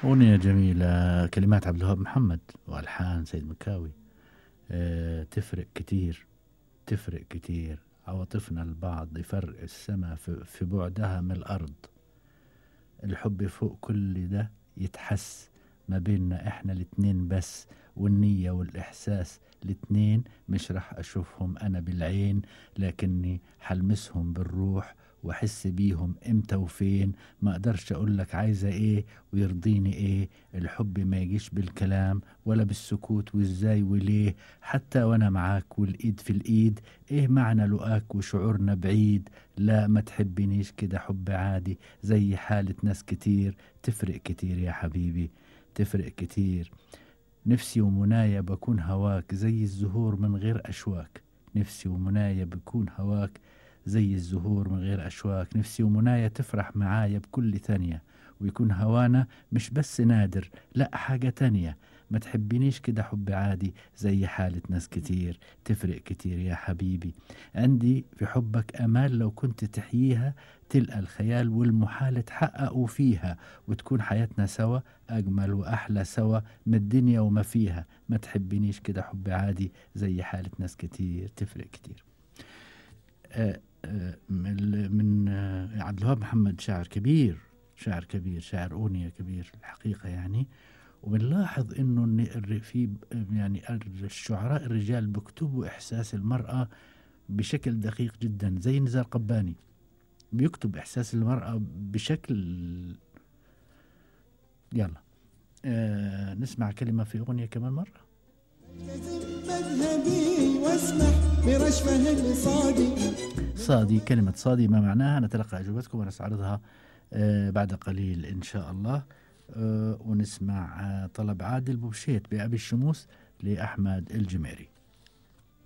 أغنية جميلة كلمات عبد الوهاب محمد وألحان سيد مكاوي أه تفرق كتير تفرق كتير عواطفنا البعض يفرق السماء في, في بعدها من الأرض الحب فوق كل ده يتحس ما بيننا احنا الاتنين بس والنية والإحساس الاتنين مش رح أشوفهم أنا بالعين لكني حلمسهم بالروح واحس بيهم امتى وفين ما اقدرش اقول لك عايزه ايه ويرضيني ايه الحب ما يجيش بالكلام ولا بالسكوت وازاي وليه حتى وانا معاك والايد في الايد ايه معنى لقاك وشعورنا بعيد لا ما تحبنيش كده حب عادي زي حالة ناس كتير تفرق كتير يا حبيبي تفرق كتير نفسي ومنايا بكون هواك زي الزهور من غير أشواك نفسي ومنايا بكون هواك زي الزهور من غير أشواك نفسي ومنايا تفرح معايا بكل ثانية ويكون هوانا مش بس نادر لا حاجة تانية ما تحبينيش كده حب عادي زي حالة ناس كتير تفرق كتير يا حبيبي عندي في حبك أمال لو كنت تحييها تلقى الخيال والمحال تحققوا فيها وتكون حياتنا سوا أجمل وأحلى سوا من الدنيا وما فيها ما تحبينيش كده حب عادي زي حالة ناس كتير تفرق كتير آه آه من آه عبد الوهاب محمد شاعر كبير شاعر كبير شاعر أغنية كبير الحقيقة يعني وبنلاحظ انه في يعني الشعراء الرجال بيكتبوا احساس المراه بشكل دقيق جدا زي نزار قباني بيكتب احساس المراه بشكل يلا آه نسمع كلمه في اغنيه كمان مره مذهبي واسمح برشفه صادي صادي كلمة صادي ما معناها نتلقى أجوبتكم ونستعرضها آه بعد قليل إن شاء الله ونسمع طلب عادل بوشيت بأبي الشموس لأحمد الجميري